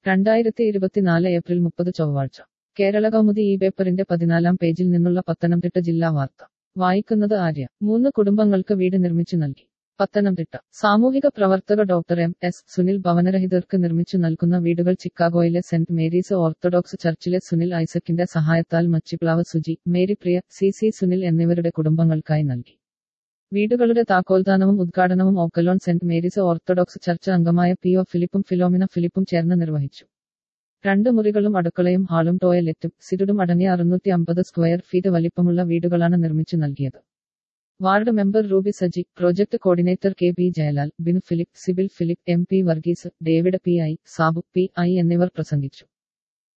രണ്ടായിരത്തി ഇരുപത്തിനാല് ഏപ്രിൽ മുപ്പത് ചൊവ്വാഴ്ച കേരള കൗമുദി ഈ പേപ്പറിന്റെ പതിനാലാം പേജിൽ നിന്നുള്ള പത്തനംതിട്ട ജില്ലാ വാർത്ത വായിക്കുന്നത് ആര്യ മൂന്ന് കുടുംബങ്ങൾക്ക് വീട് നിർമ്മിച്ചു നൽകി പത്തനംതിട്ട സാമൂഹിക പ്രവർത്തക ഡോക്ടർ എം എസ് സുനിൽ ഭവനരഹിതർക്ക് നിർമ്മിച്ചു നൽകുന്ന വീടുകൾ ചിക്കാഗോയിലെ സെന്റ് മേരീസ് ഓർത്തഡോക്സ് ചർച്ചിലെ സുനിൽ ഐസക്കിന്റെ സഹായത്താൽ Machiplavu Suji Mary Priya C C Sunil എന്നിവരുടെ കുടുംബങ്ങൾക്കായി നൽകി വീടുകളുടെ താക്കോൽദാനവും ഉദ്ഘാടനവും Oak Lawn Saint Mary's Orthodox church അംഗമായ പി ഒ ഫിലിപ്പും ഫിലോമിന ഫിലിപ്പും ചേർന്ന് നിർവഹിച്ചു രണ്ട് മുറികളും അടുക്കളയും ഹാളും ടോയ്ലറ്റും സിരുടും അടങ്ങിയ അറുന്നൂറ്റി അമ്പത് സ്ക്വയർ ഫീറ്റ് വലിപ്പമുള്ള വീടുകളാണ് നിർമ്മിച്ചു നൽകിയത് ward member Ruby Saji project coordinator K P Jayalal Binu Philip Sibil Philip M P Varghese David P I Sabu P I എന്നിവർ പ്രസംഗിച്ചു